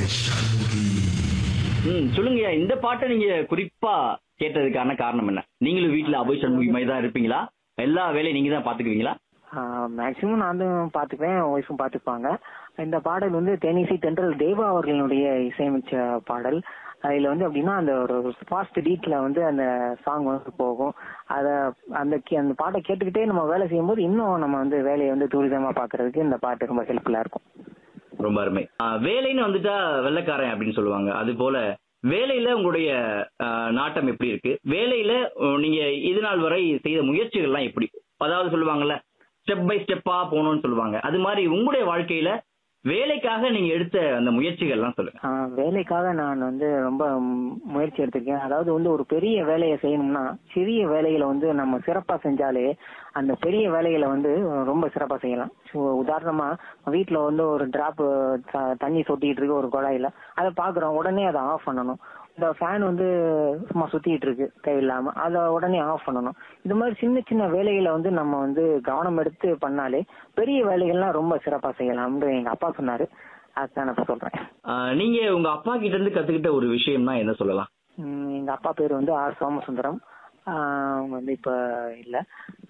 ம் சொல்லுங்கய்யா இந்த பாட்டை நீங்க குறிப்பா கேட்டதுக்கான காரணம் என்ன நீங்களும் வீட்ல அபோய் சண்முகி மாதிரி தான் இருப்பீங்களா எல்லா வேலையும் நீங்க தான் பாத்துக்குவீங்களா மேக்சிமம் நான் தான் பார்த்துக்குவேன் ஒய்ஃபும் பார்த்துப்பாங்க இந்த பாடல் வந்து தேனிசை தென்றல் தேவா அவர்களுடைய இசையமைச்ச பாடல் அதில் வந்து அப்படின்னா அந்த ஒரு ஃபாஸ்ட் பீட்ல வந்து அந்த சாங் வந்து போகும் அதை அந்த கே- அந்த பாட்டை கேட்டுக்கிட்டே நம்ம வேலை செய்யும்போது இன்னும் நம்ம வந்து வேலையை வந்து துரிதமா பார்க்கறதுக்கு இந்த பாட்டு ரொம்ப ஹெல்ப்ஃபுல்லா இருக்கும் ரொம்ப அருமை ஆ, வேலைன்னு வந்துட்டா வெள்ளைக்காரன் அப்படின்னு சொல்லுவாங்க அது போல வேலையில உங்களுடைய ஆ, நாட்டம் எப்படி இருக்கு வேலையில உ, நீங்க இது நாள் வரை செய்த முயற்சிகள்லாம் எப்படி அதாவது சொல்லுவாங்கல்ல ஸ்டெப் பை ஸ்டெப்பா போகணும்னு சொல்லுவாங்க அது மாதிரி உங்களுடைய வாழ்க்கையில வேலைக்காக நீங்க எடுத்த அந்த முயற்சிகள்லாம் சொல்லுங்க ஆஹ் வேலைக்காக நான் வந்து ரொம்ப ம், முயற்சி எடுத்திருக்கேன் அதாவது வந்து ஒரு பெரிய வேலையை செய்யணும்னா சிறிய வேலைகளை வந்து நம்ம சிறப்பா செஞ்சாலே அந்த பெரிய வேலைகளை வந்து ரொம்ப சிறப்பா செய்யலாம் ஸோ உதாரணமா வீட்ல வந்து ஒரு டிராப் தண்ணி சொட்டிட்டு இருக்கு ஒரு குழாயில அதை பாக்குறோம் உடனே அதை ஆஃப் பண்ணணும் இந்த ஃபேன் வந்து சும்மா சுத்திட்டு இருக்கு தேவையில்லாம அதை உடனே ஆஃப் பண்ணணும் இது மாதிரி சின்ன சின்ன வேலைகளை வந்து நம்ம வந்து கவனம் எடுத்து பண்ணாலே பெரிய வேலைகள்லாம் ரொம்ப சிறப்பா செய்யலாம்னு எங்க அப்பா சொன்னாரு அதுதான் நான் இப்ப சொல்றேன் ஆ, நீங்க உங்க அப்பா கிட்ட இருந்து கத்துக்கிட்ட ஒரு விஷயம்னா என்ன சொல்லலாம் உம் எங்க அப்பா பேர் வந்து ஆர் சோமசுந்தரம் ஆஹ் அவங்க வந்து இப்ப இல்ல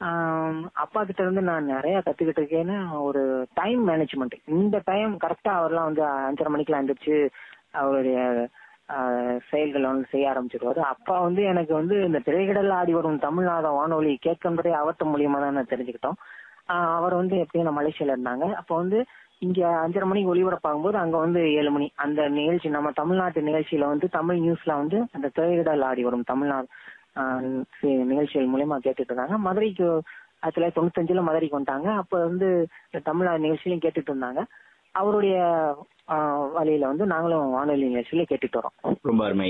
ஆஹ் அப்பா கிட்ட இருந்து நான் நிறைய கத்துக்கிட்டு இருக்கேன்னு ஒரு டைம் மேனேஜ்மெண்ட் இந்த டைம் கரெக்டா அவர்லாம் வந்து அஞ்சரை மணிக்கெல்லாம் எந்திரிச்சு அவருடைய ஆஹ் செயல்களை வந்து செய்ய ஆரம்பிச்சிருவாரு அப்பா வந்து எனக்கு வந்து இந்த திரைக்கடல் ஆடி வரும் தமிழ்நாத வானொலி கேட்கின்றதே அவர்த்த மூலியமா தான் நான் தெரிஞ்சுக்கிட்டோம் ஆஹ் அவர் வந்து எப்படியும் நான் மலேசியால இருந்தாங்க அப்போ வந்து இங்க அஞ்சரை மணிக்கு ஒளிபரப்பாகும்போது அங்க வந்து ஏழு மணி அந்த நிகழ்ச்சி நம்ம தமிழ்நாட்டு நிகழ்ச்சியில வந்து தமிழ் நியூஸ்ல வந்து அந்த திரையிடல் ஆடி வரும் தமிழ்நாடு ஆஹ் சி- நிகழ்ச்சிகள் மூலியமா கேட்டுட்டு இருந்தாங்க மதுரைக்கு ஆயிரத்தி தொள்ளாயிரத்தி தொண்ணூத்தஞ்சுல மதுரைக்கு வந்துட்டாங்க அப்ப வந்து இந்த தமிழ்நாடு நிகழ்ச்சியிலையும் கேட்டுட்டு இருந்தாங்க அவருடைய ஆஹ் வழியில வந்து நாங்களும் வானொலி நிகழ்ச்சியில கேட்டுட்டு வரோம் ரொம்ப அருமை